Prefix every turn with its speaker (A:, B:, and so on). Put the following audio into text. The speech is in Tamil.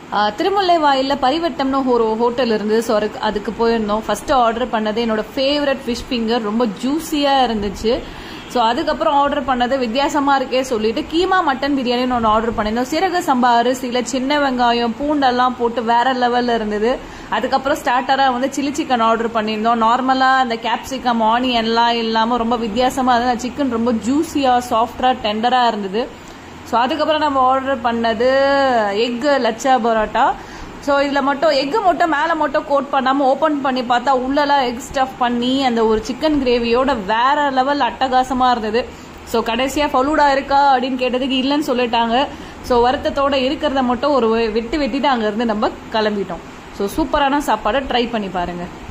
A: ஆஹ் திருமுல்லை வாயிலில் பரிவட்டம்னு ஒரு ஹோட்டல் இருந்தது ஸோ அதுக்கு அதுக்கு போயிருந்தோம் ஃபர்ஸ்ட் ஆர்டர் பண்ணது என்னோட ஃபேவரட் ஃபிஷ் ஃபிங்கர் ரொம்ப ஜூஸியாக இருந்துச்சு ஸோ அதுக்கப்புறம் ஆர்டர் பண்ணது வித்தியாசமா இருக்கே சொல்லிட்டு கீமா மட்டன் பிரியாணின்னு ஒன்று ஆர்டர் பண்ணியிருந்தோம் சீரக சம்பா அரிசியில் சின்ன வெங்காயம் பூண்டெல்லாம் போட்டு வேற லெவலில் இருந்தது அதுக்கப்புறம் ஸ்டார்டராக வந்து சில்லி சிக்கன் ஆர்டர் பண்ணியிருந்தோம் நார்மலாக அந்த கேப்சிகம் ஆனியன்லாம் இல்லாமல் ரொம்ப வித்தியாசமாக இருந்தது சிக்கன் ரொம்ப ஜூஸியாக சாஃப்டாக டெண்டராக இருந்தது ஸோ அதுக்கப்புறம் நம்ம ஆர்டர் பண்ணது எக் லச்சா பரோட்டா ஸோ இதில் மட்டும் எக்கு மட்டும் மேலே மட்டும் கோட் பண்ணாமல் ஓப்பன் பண்ணி பார்த்தா உள்ளெல்லாம் எக் ஸ்டஃப் பண்ணி அந்த ஒரு சிக்கன் கிரேவியோட வேற லெவல் அட்டகாசமாக இருந்தது ஸோ கடைசியாக ஃபலூடா இருக்கா அப்படின்னு கேட்டதுக்கு இல்லைன்னு சொல்லிட்டாங்க ஸோ வருத்தத்தோட இருக்கிறத மட்டும் ஒரு வெட்டு வெட்டிட்டு அங்கேருந்து நம்ம கிளம்பிட்டோம் ஸோ சூப்பரான சாப்பாடை ட்ரை பண்ணி பாருங்கள்